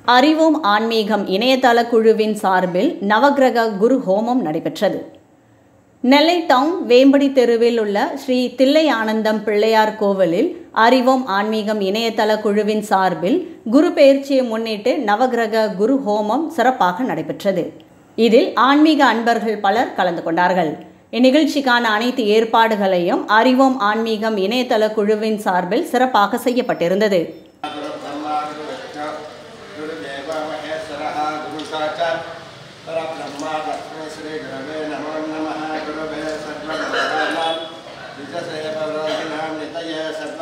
அறிவோம் ஆன்மீகம் இணையதள குழுவின் சார்பில் நவக்கிரக குரு ஹோமம் நடைபெற்றது நெல்லை டவுன் வேம்படி தெருவில் உள்ள ஸ்ரீ தில்லை ஆனந்தம் பிள்ளையார் கோவிலில் அறிவோம் ஆன்மீகம் இணையதள குழுவின் சார்பில் குரு பெயர்ச்சியை முன்னிட்டு நவக்கிரக குரு ஹோமம் சிறப்பாக நடைபெற்றது இதில் ஆன்மீக அன்பர்கள் பலர் கலந்து கொண்டார்கள் இந்நிகழ்ச்சிக்கான அனைத்து ஏற்பாடுகளையும் அறிவோம் ஆன்மீகம் இணையதள குழுவின் சார்பில் சிறப்பாக செய்யப்பட்டிருந்தது गुरुब्रह्मा गुरुविष्णु गुरुदेवो महेश्वरः गुरुसाक्षात् परब्रह्मा तस्मै श्रीगुरवे नमो नमः गुरुवे सर्वलोकानां निजसे परोहिणां नितये सर्व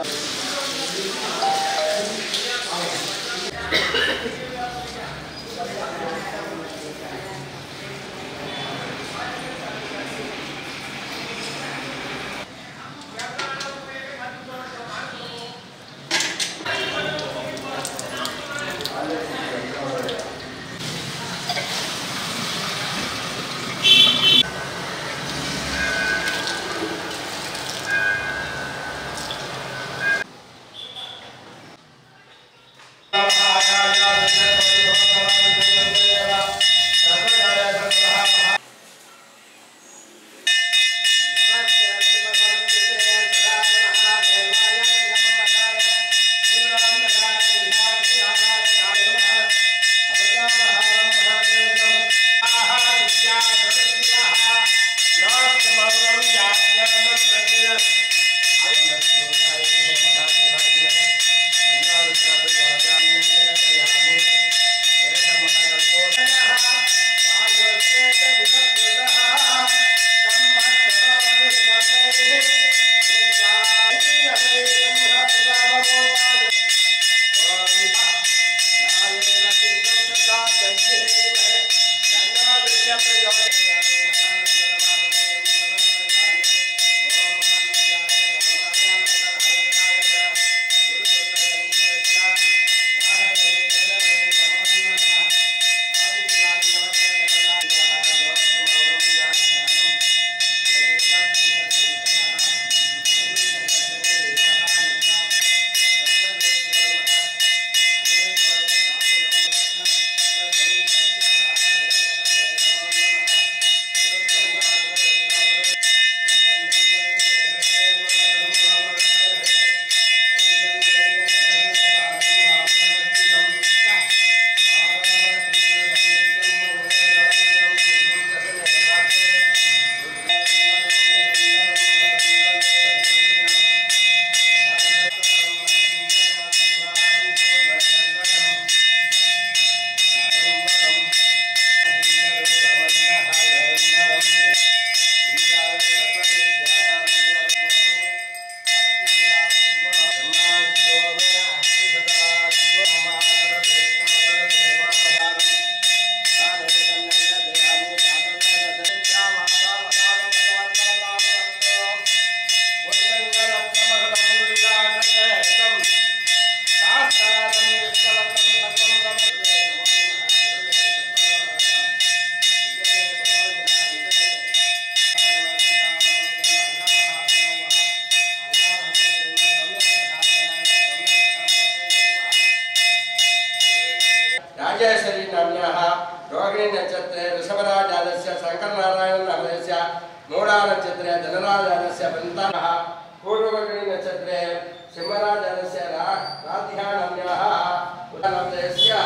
राजेश्वरी नाम्न्याः रोहिणी नक्षत्रे ऋषभराजालस्य शङ्करनारायणनामस्य मूढानक्षत्रे धनराजालस्य बन्ताः पूर्ववर्गिणी नक्षत्रे सिंहराजालस्य रा राधिकानाम्न्याः उदनस्य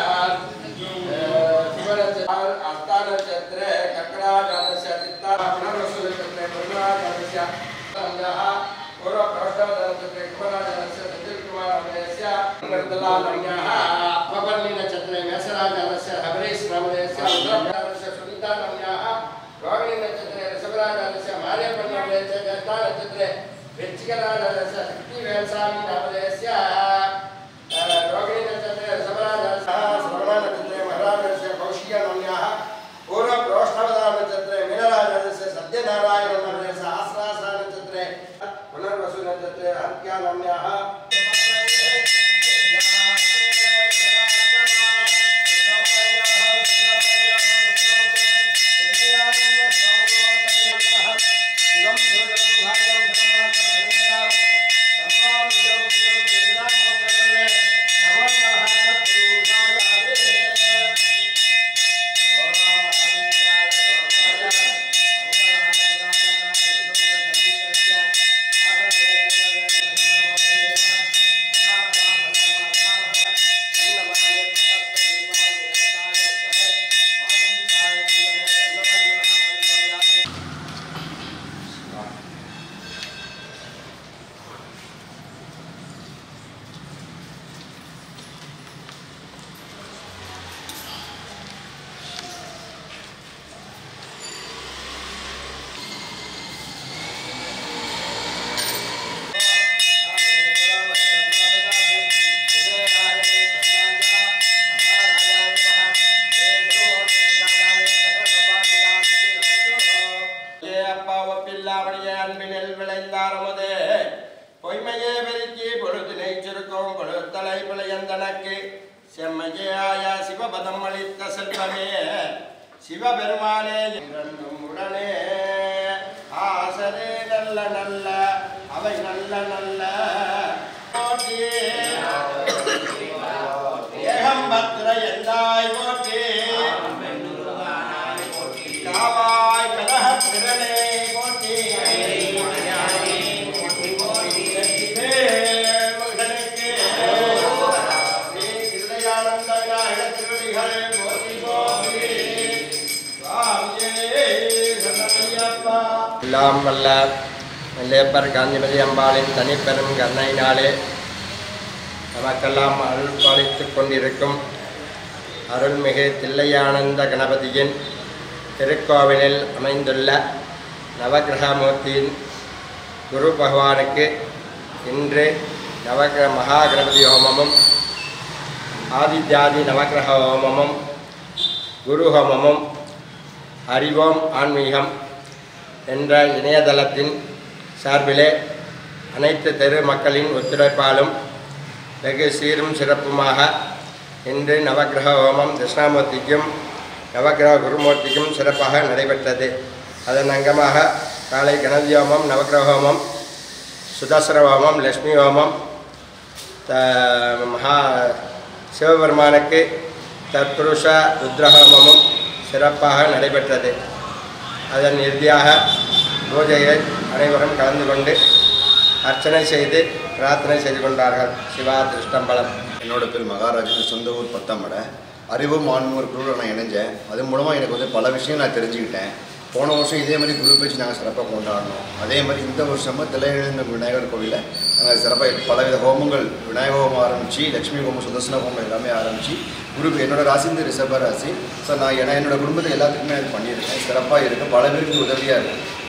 शिवनक्षत्रे हस्तानक्षत्रे कक्राजालस्य चित्ता पुनर्वसुनक्षत्रे ब्रह्मराजालस्य नाम्न्याः पूर्वप्रष्टवनक्षत्रे कुमाराजालस्य सुशीलकुमारस्य निर्दलानाम्न्याः अपवर्णिनक्षत्रे मेषराजालस्य हबरेश नामधेयस्य उत्तरप्रदेशस्य सुनीतानाम्न्याः रोहिणी नक्षत्रे ऋषभराजालस्य मार्यपन्नवदेशस्य ज्येष्ठानक्षत्रे वृश्चिकराजालस्य शक्तिवेलस्वामी नामधेयस्य रोहिणी नक्षत्रे ऋषभराजालस्य श्रवणनक्षत्रे महाराजस्य कौशिकनाम्न्याः पूर्वप्रोष्ठवदानक्षत्रे मीनराजालस्य सत्यनारायणनामधेयस्य आश्रासनक्षत्रे पुनर्वसुनक्षत्रे हत्यानाम्न्याः शिवं எந்தாரமுதே பொய்மையே பெருக்கி பொழுதினை சுருக்கும் பொழுத்தலை பிழையந்தனக்கு செம்மையாய சிவபதம் அளித்த செல்வமே சிவபெருமானே இரண்டும் உடனே ஆசரே நல்ல நல்ல அவை நல்ல நல்ல போற்றி ஏகம்பத்திர எந்தாய் போற்றி காவாய் கலக திரளே போற்றி மகனுக்கு ஸ்ரீ திருதயானந்த விநாயகர் திருவடிகளே போற்றி போற்றி சுவாமியே சரணமையப்பா எல்லாம் வல்ல நெல்லையப்பர் காந்திமதி அம்பாளின் தனிப்பெரும் கருணையினாலே நமக்கெல்லாம் அருள் பாலித்துக் கொண்டிருக்கும் அருள்மிகு தில்லையானந்த கணபதியின் திருக்கோவிலில் அமைந்துள்ள நவகிரகமூர்த்தியின் குரு பகவானுக்கு இன்று நவகிர மகா கணபதி ஹோமமும் ஆதித்யாதி நவகிரக ஹோமமும் குரு ஹோமமும் அறிவோம் ஆன்மீகம் என்ற இணையதளத்தின் சார்பிலே அனைத்து தெரு மக்களின் ஒத்துழைப்பாலும் வெகு சீரும் சிறப்புமாக இன்று நவக்கிரக ஹோமம் தட்சிணாமூர்த்திக்கும் நவக்கிரக குருமூர்த்திக்கும் சிறப்பாக நடைபெற்றது அதன் அங்கமாக காலை கணபதி ஹோமம் நவக்கிரக ஹோமம் சுதர்சன ஹோமம் லட்சுமி ஹோமம் த மகா சிவபெருமானுக்கு தத்புருஷ ருத்ரஹோமமும் சிறப்பாக நடைபெற்றது அதன் இறுதியாக பூஜையில் அனைவரும் கலந்து கொண்டு அர்ச்சனை செய்து பிரார்த்தனை செய்து கொண்டார்கள் சிவா திருஷ்டம்பலம் என்னோட பேர் மகாராஜன் சொந்த ஊர் பத்தாமடை அறிவும் ஆன்மீக குழுவில் நான் இணைஞ்சேன் அது மூலமாக எனக்கு வந்து பல விஷயம் நான் தெரிஞ்சுக்கிட்டேன் போன வருஷம் இதே மாதிரி குரு பேச்சு நாங்கள் சிறப்பாக கொண்டாடினோம் அதே மாதிரி இந்த வருஷமும் திலையெழுந்த விநாயகர் கோவிலில் நாங்கள் சிறப்பாக பலவித ஹோமங்கள் விநாயக ஹோமம் ஆரம்பித்து லட்சுமி ஹோமம் சுதர்சன ஹோமம் எல்லாமே ஆரம்பித்து குரு என்னோட ராசி இந்த ரிஷப ராசி ஸோ நான் ஏன்னா என்னோட குடும்பத்துக்கு எல்லாத்துக்குமே அது பண்ணியிருக்கேன் சிறப்பாக இருக்குது பல பேருக்கு உதவியாக இருக்குது